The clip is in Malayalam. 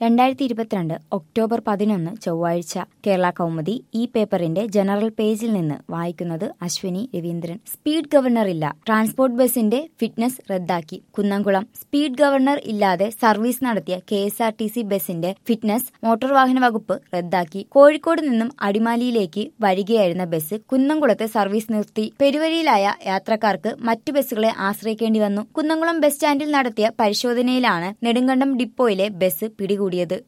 രണ്ടായിരത്തി ഇരുപത്തിരണ്ട് ഒക്ടോബർ പതിനൊന്ന് ചൊവ്വാഴ്ച കേരള കൗമുദി ഈ പേപ്പറിന്റെ ജനറൽ പേജിൽ നിന്ന് വായിക്കുന്നത് അശ്വിനി രവീന്ദ്രൻ സ്പീഡ് ഗവർണർ ഇല്ല ട്രാൻസ്പോർട്ട് ബസിന്റെ ഫിറ്റ്നസ് റദ്ദാക്കി കുന്നംകുളം സ്പീഡ് ഗവർണർ ഇല്ലാതെ സർവീസ് നടത്തിയ K S R T C ബസിന്റെ ഫിറ്റ്നസ് മോട്ടോർ വാഹന വകുപ്പ് റദ്ദാക്കി കോഴിക്കോട് നിന്നും അടിമാലിയിലേക്ക് വരികയായിരുന്ന ബസ് കുന്നംകുളത്ത് സർവീസ് നിർത്തി പെരുവരിയിലായ യാത്രക്കാർക്ക് മറ്റു ബസ്സുകളെ ആശ്രയിക്കേണ്ടി വന്നു കുന്നംകുളം ബസ് സ്റ്റാൻഡിൽ നടത്തിയ പരിശോധനയിലാണ് നെടുങ്കണ്ടം ഡിപ്പോയിലെ ബസ് പിടികൂടിയത്